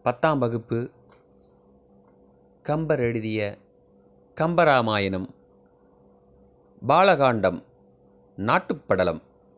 பத்தாம் வகுப்பு கம்பர் எழுதிய கம்பராமாயணம் பாலகாண்டம் நாட்டுப்படலம்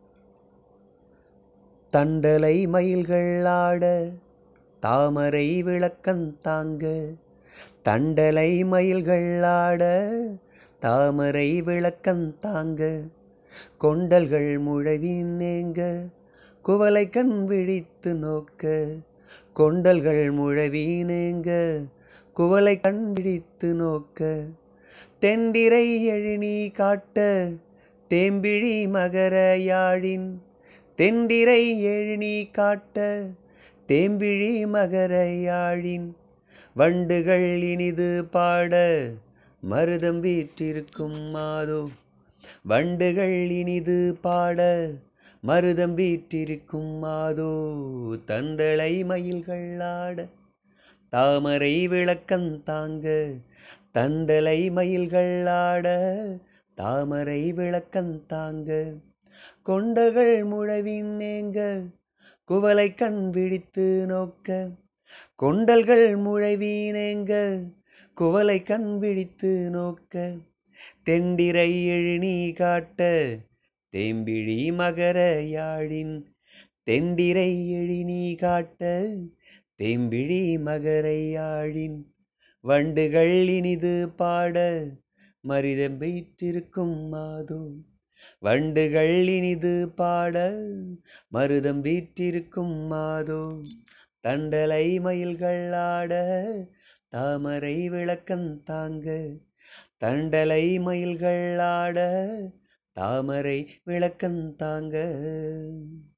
தண்டலை மயில்கள் ஆட தாமரை விளக்கன் தாங்க தண்டலை மயில்கள் ஆட தாமரை விளக்கன் தாங்க கொண்டல்கள் முழவின் நேங்க குவலை கண் விழித்து நோக்க கொண்டல்கள் முழவீனேங்க குவலை கண் விழித்து நோக்க தெண்டிரை எழினி காட்ட தேம்பிழி மகர யாழின் தெண்டிரை எழினி காட்ட தேம்பிழி மகர யாழின் வண்டுகள் இனிது பாட மருதம் வீற்றிருக்கும் மாதோ வண்டுகள் இனிது பாட மருதம் வீற்றிருக்கும் மாதோ தண்டலை மயில்கள் ஆட தாமரை விளக்கன் தாங்க தண்டலை மயில்கள் ஆட தாமரை விளக்கன் தாங்க கொண்டகள் முழவின் நேங்க குவலை கண் விழித்து நோக்க கொண்டல்கள் முழவீனேங்க குவலை கண் விழித்து நோக்க தெண்டிரை எழுநீ காட்ட தேம்பிழி மகர யாழின் தெண்டிரை எழினி காட்ட தேம்பிழி மகரை யாழின் வண்டுகள் இனிது பாட மரிதம் வீற்றிருக்கும் மாதோ வண்டுகள் இனிது பாட மருதம் வீற்றிருக்கும் மாதோ தண்டலை மயில்கள் ஆட தாமரை விளக்கன் தாங்க தண்டலை மயில்கள் ஆட தாமரை விளக்கன் தாங்க